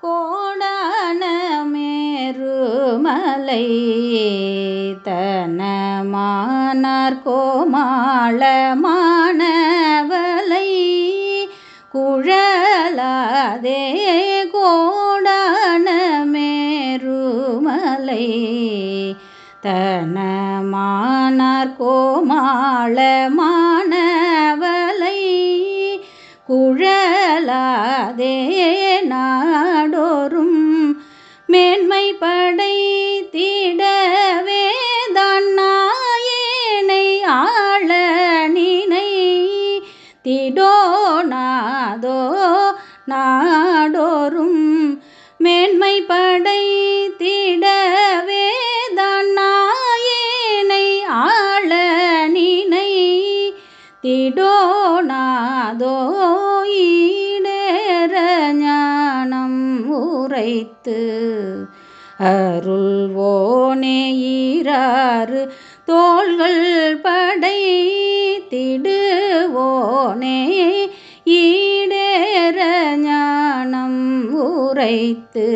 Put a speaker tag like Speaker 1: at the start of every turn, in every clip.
Speaker 1: கோடான மேருமலை தனமானார் கோமாள மாணவலை குழலாதே கோடான மேருமலை தனமானார் கோமாள மாணவலை குழலாதே நாடோறும் மேன்மை படைத்திடவே தான் நாயேனை ஆள நினை திடோனாதோ நாடோறும் மேன்மை படைத்திடவே தான் நாயேனை ஆள நினை திடோனாதோ ஈடேற ஞானம் உரைத்து அருள்வோனே ஈராறு தோள்கள் படை திடுவோனே ஈடேற ஞானம் உரைத்து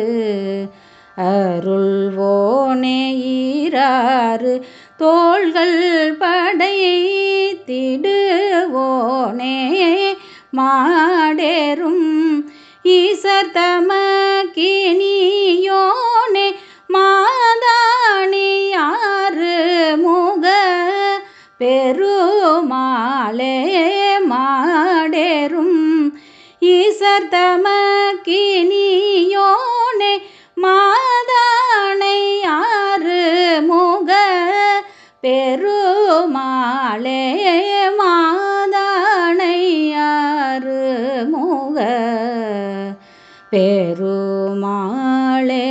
Speaker 1: அருள்வோனே ஈராறு தோள்கள் படை திடுவோனே மாடேறும் ஈசர் தமக்கினியோனே மாதாணியாறு முக பெருமாளே மாடேறும் ஈசர் தமக்கினியோனே மாதானையாறு முக பெருமாளே மாதானையாறு முக பெருமாளே